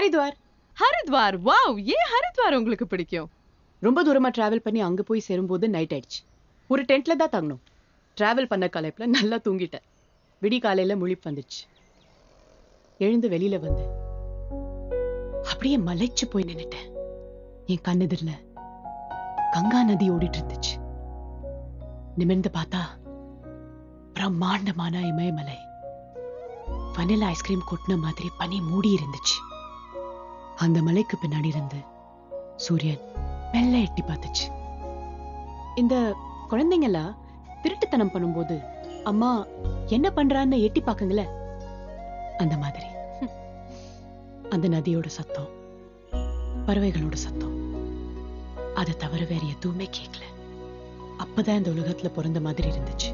Haridwar Haridwar wow ஏன் ஹரித்வார் உங்களுக்கு பிடிக்கும் ரொம்ப தூரமா டிராவல் பண்ணி அங்க போய் சேரும்போது நைட் ஆயிடுச்சு ஒரு டென்ட்ல தான் தங்கணும் டிராவல் பண்ண கலைப்புல நல்லா தூங்கிட்டேன் விடி காலையில முழிப்பு வந்துச்சு எழுந்து வெளியில வந்து அப்படியே மலைச்சு போய் நின்னுட்டேன் என் கண்ணெதிரில் கங்கா நதி ஓடிட்டு இருந்துச்சு நிமிர்ந்து பார்த்தா பிரம்மாண்டமான இமயமலை வனிலா ஐஸ்கிரீம் கொட்டின மாதிரி பனி மூடி இருந்துச்சு அந்த மலைக்கு பின்னாடி இருந்து சூரியன் மெல்ல எட்டி பார்த்துச்சு இந்த குழந்தைங்கலாம் திருட்டுத்தனம் பண்ணும்போது அம்மா என்ன பண்றான்னு எட்டி பாக்குங்களே அந்த மாதிரி அந்த நதியோட சத்தம் பறவைகளோட சத்தம் அதை தவிர வேற எதுவுமே கேட்கல அப்பதான் இந்த உலகத்துல பிறந்த மாதிரி இருந்துச்சு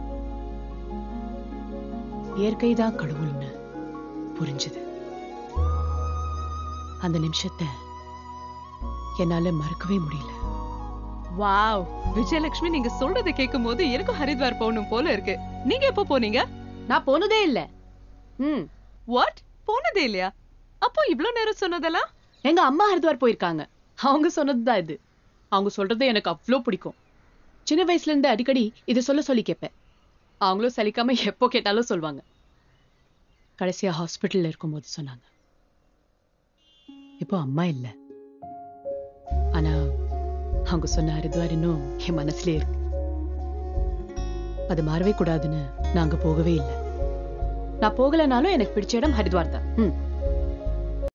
இயற்கை தான் கடவுள்னு புரிஞ்சுது அந்த நிமிஷத்தை என்னால மறக்கவே முடியல வாவ் விஜயலட்சுமி நீங்க சொல்றதை கேட்கும் போது எனக்கும் ஹரித்வார் போகணும் போல இருக்கு நீங்க எப்போ போனீங்க நான் போனதே இல்ல ம் வாட் போனதே இல்லையா அப்போ இவ்ளோ நேரம் சொன்னதெல்லாம் எங்க அம்மா ஹரித்வார் போயிருக்காங்க அவங்க சொன்னதுதான் இது அவங்க சொல்றது எனக்கு அவ்வளோ பிடிக்கும் சின்ன வயசுல இருந்து அடிக்கடி இதை சொல்ல சொல்லி கேட்பேன் அவங்களும் சலிக்காம எப்போ கேட்டாலும் சொல்லுவாங்க கடைசியா ஹாஸ்பிட்டல்ல இருக்கும்போது சொன்னாங்க இப்போ அம்மா இல்ல ஆனா அவங்க சொன்ன ஹரித்வார் இன்னும் என் மனசுலயே இருக்கு அது மாறவே கூடாதுன்னு நாங்க போகவே இல்லை நான் போகலைனாலும் எனக்கு பிடிச்ச இடம் ஹரித்வார் தான் ம்